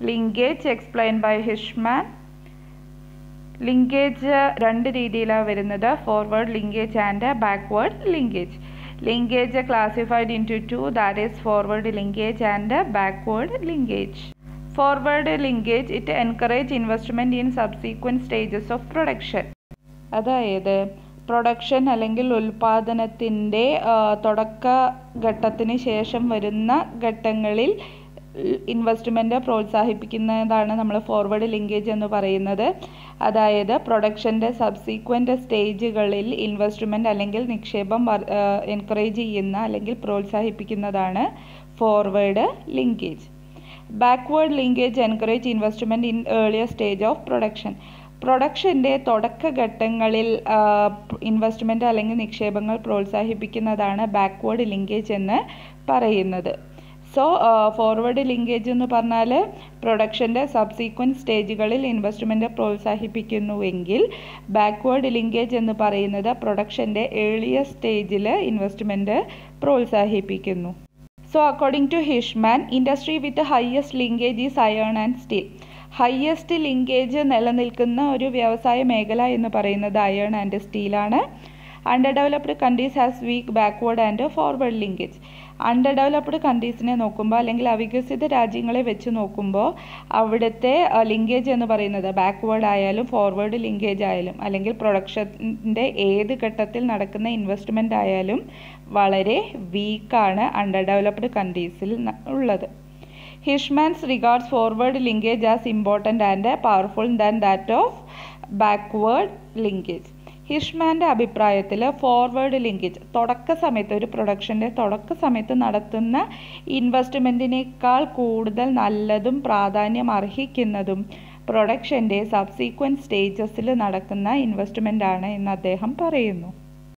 linkage explain by Hirschman linkage രണ്ട് രീതിയിലാണ് വരുന്നത് forward linkage and backward linkage linkage classified into two that is forward linkage and backward linkage forward linkage it encourage investment in subsequent stages of production അതായത് production അല്ലെങ്കിൽ ഉൽപാദനത്തിൻ്റെ തുടക്ക ഘട്ടത്തിന് ശേഷം വരുന്ന ഘട്ടങ്ങളിൽ ഇൻവെസ്റ്റ്മെൻറ്റ് പ്രോത്സാഹിപ്പിക്കുന്നതാണ് നമ്മൾ ഫോർവേഡ് ലിങ്കേജ് എന്ന് പറയുന്നത് അതായത് പ്രൊഡക്ഷൻ്റെ സബ്സീക്വൻ്റ് സ്റ്റേജുകളിൽ ഇൻവെസ്റ്റ്മെൻറ്റ് അല്ലെങ്കിൽ നിക്ഷേപം എൻകറേജ് ചെയ്യുന്ന അല്ലെങ്കിൽ പ്രോത്സാഹിപ്പിക്കുന്നതാണ് forward linkage backward linkage encourage investment in earlier stage of production പ്രൊഡക്ഷൻ്റെ തുടക്കഘട്ടങ്ങളിൽ ഇൻവെസ്റ്റ്മെൻറ്റ് അല്ലെങ്കിൽ നിക്ഷേപങ്ങൾ പ്രോത്സാഹിപ്പിക്കുന്നതാണ് ബാക്ക്വേർഡ് ലിങ്കേജ് എന്ന് പറയുന്നത് സോ ഫോർവേഡ് ലിങ്കേജ് എന്ന് പറഞ്ഞാൽ പ്രൊഡക്ഷൻ്റെ സബ്സീക്വൻറ്റ് സ്റ്റേജുകളിൽ ഇൻവെസ്റ്റ്മെൻറ്റ് പ്രോത്സാഹിപ്പിക്കുന്നുവെങ്കിൽ ബാക്ക്വേർഡ് ലിങ്കേജ് എന്ന് പറയുന്നത് പ്രൊഡക്ഷൻ്റെ ഏർലിയർ സ്റ്റേജിൽ ഇൻവെസ്റ്റ്മെൻറ്റ് പ്രോത്സാഹിപ്പിക്കുന്നു so according to Hirschman industry with highest linkage is iron and steel highest linkage നിലനിൽക്കുന്ന ഒരു വ്യവസായ മേഖല എന്ന് പറയുന്നത് അയേൺ ആൻഡ് സ്റ്റീലാണ് underdeveloped countries has weak backward and forward linkage underdeveloped കൺട്രീസിനെ നോക്കുമ്പോൾ അല്ലെങ്കിൽ അവികസിത രാജ്യങ്ങളെ വെച്ച് നോക്കുമ്പോൾ അവിടുത്തെ ലിങ്കേജ് എന്ന് പറയുന്നത് ബാക്ക്വേർഡ് ആയാലും ഫോർവേഡ് ലിങ്കേജ് ആയാലും അല്ലെങ്കിൽ പ്രൊഡക്ഷൻ്റെ ഏത് ഘട്ടത്തിൽ നടക്കുന്ന ഇൻവെസ്റ്റ്മെൻ്റ് ആയാലും വളരെ വീക്കാണ് അണ്ടർ ഡെവലപ്ഡ് കൺട്രീസിൽ ഉള്ളത് Hirschman's regards forward linkage as important and powerful than that of backward linkage ഹിഷ്മാൻ്റെ അഭിപ്രായത്തിൽ ഫോർവേഡ് ലിങ്കേജ് തുടക്ക സമയത്ത് ഒരു പ്രൊഡക്ഷൻ്റെ തുടക്ക സമയത്ത് നടത്തുന്ന ഇൻവെസ്റ്റ്മെൻറ്റിനേക്കാൾ കൂടുതൽ നല്ലതും പ്രാധാന്യം അർഹിക്കുന്നതും പ്രൊഡക്ഷൻ്റെ സബ്സീക്വൻറ്റ് സ്റ്റേജസിൽ നടക്കുന്ന ഇൻവെസ്റ്റ്മെൻ്റ് ആണ് എന്ന് അദ്ദേഹം പറയുന്നു